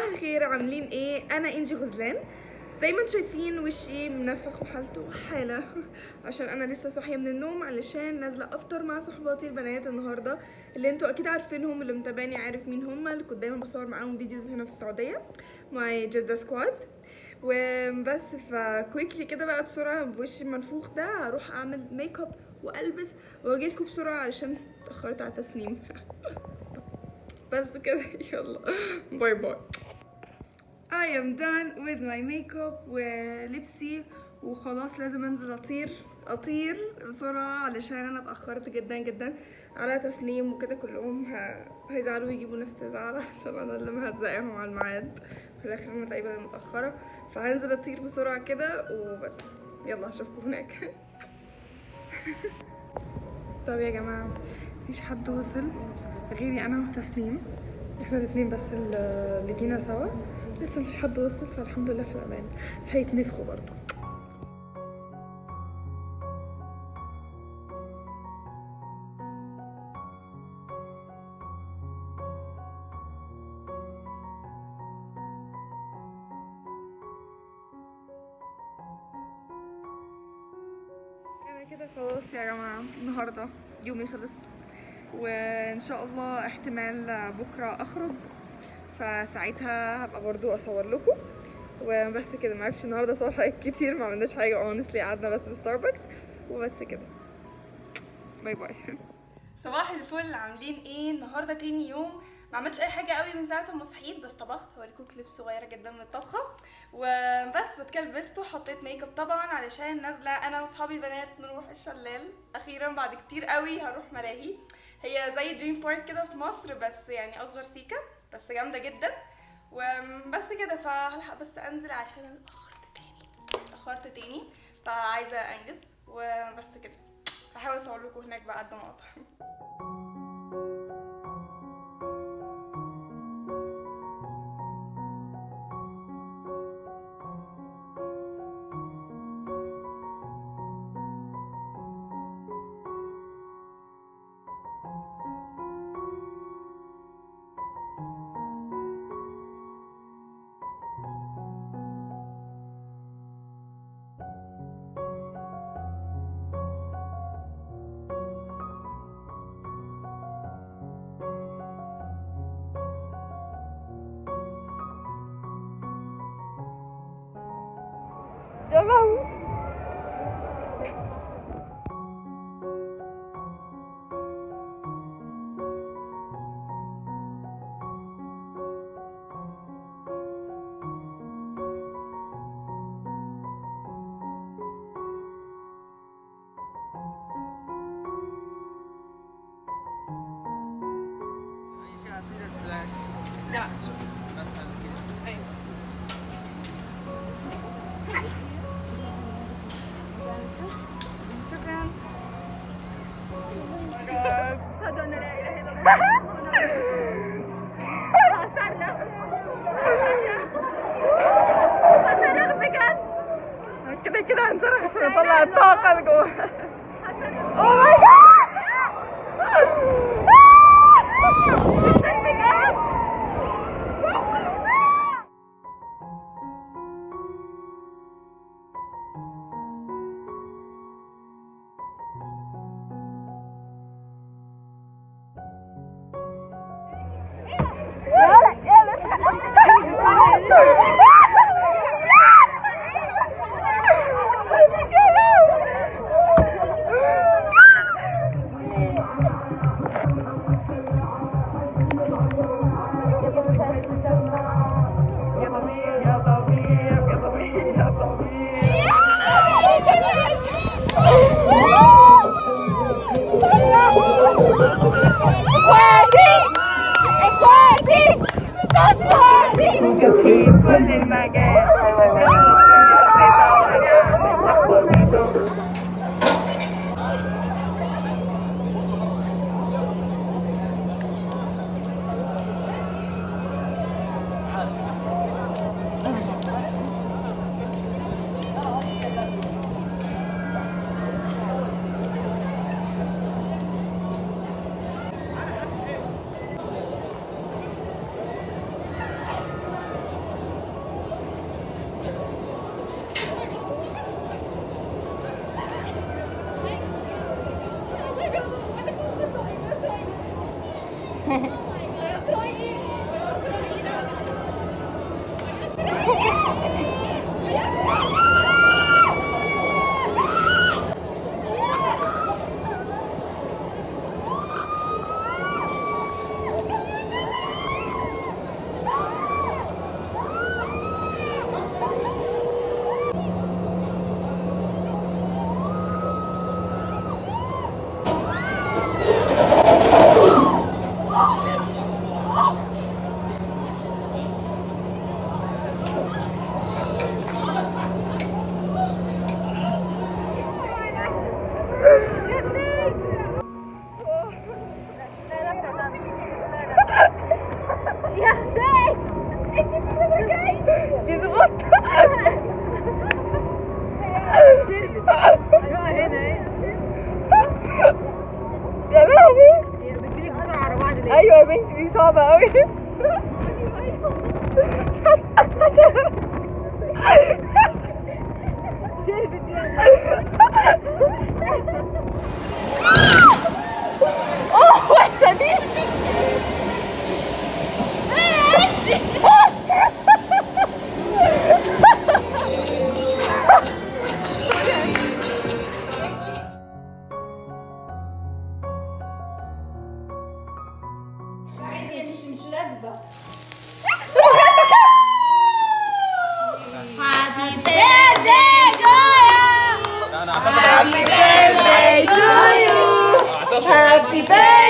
الخير عاملين ايه انا انجي غزلان زي ما انتم شايفين وشي منفخ وحالته حالة عشان انا لسه صاحية من النوم علشان نازلة افطر مع صحباتي البنات النهاردة اللي انتوا اكيد عارفينهم اللي متابعني عارف مين هم اللي كنت دايما بصور معاهم فيديوز هنا في السعودية ماي جدة سكواد وبس فكويكلي كده بقى بسرعة بوشي المنفوخ ده هروح اعمل ميك اب والبس واجيلكوا بسرعة علشان اتأخرت على التسنيم بس كده يلا باي باي I am done with my makeup ولبسي وخلاص لازم انزل اطير اطير بسرعة علشان انا اتأخرت جدا جدا على تسنيم وكده كلهم ه... هيزعلوا ويجيبوا ناس تزعل عشان انا اللي مهزقاهم على الميعاد في الاخر انا تقريبا متأخرة فهنزل اطير بسرعة كده وبس يلا اشوفكم هناك طب يا جماعة مفيش حد وصل غيري انا وتسنيم احنا الاتنين بس اللي جينا سوا لسه مفيش حد وصل فالحمد لله في الامان هيتنفخوا برضو انا كده خلاص يا جماعه النهارده يومي خلص وان شاء الله احتمال بكره اخرج فساعتها هبقى برضو اصور لكم وبس كده ما عرفتش النهارده اصور حاجات كتير ما عملناش حاجه اونستلي قعدنا بس في ستاربكس وبس كده باي باي صباح الفل عاملين ايه النهارده تاني يوم ما عملتش اي حاجه قوي من ساعه ما صحيت بس طبخت هوريكم كليب صغيره جدا من الطبخه وبس بتكلبست وحطيت ميك اب طبعا علشان نازله انا واصحابي البنات نروح الشلال اخيرا بعد كتير قوي هروح ملاهي هي زي دريم بارك كده في مصر بس يعني اصغر سيكه بس جامده جدا وبس كده فهلحق بس انزل عشان أنا اتاخرت تاني اتاخرت تاني فعايزه انجز وبس كده هحاول اصور لكم هناك بقى قد ما اقدر يا لهوي فيها أسئلة سلاك لا مثلا كده ايوه شكرا أشهد أن لا إله إلا الله هصرخ هصرخ بجد كده كده هنصرخ عشان نطلع الطاقة اللي جوه هصرخ اوه ماي جاد بجد يا طبيب يا طبيب يا طبيب يا طبيب اخواتي اخواتي صدقاتي مكسرين كل المجال Happy birthday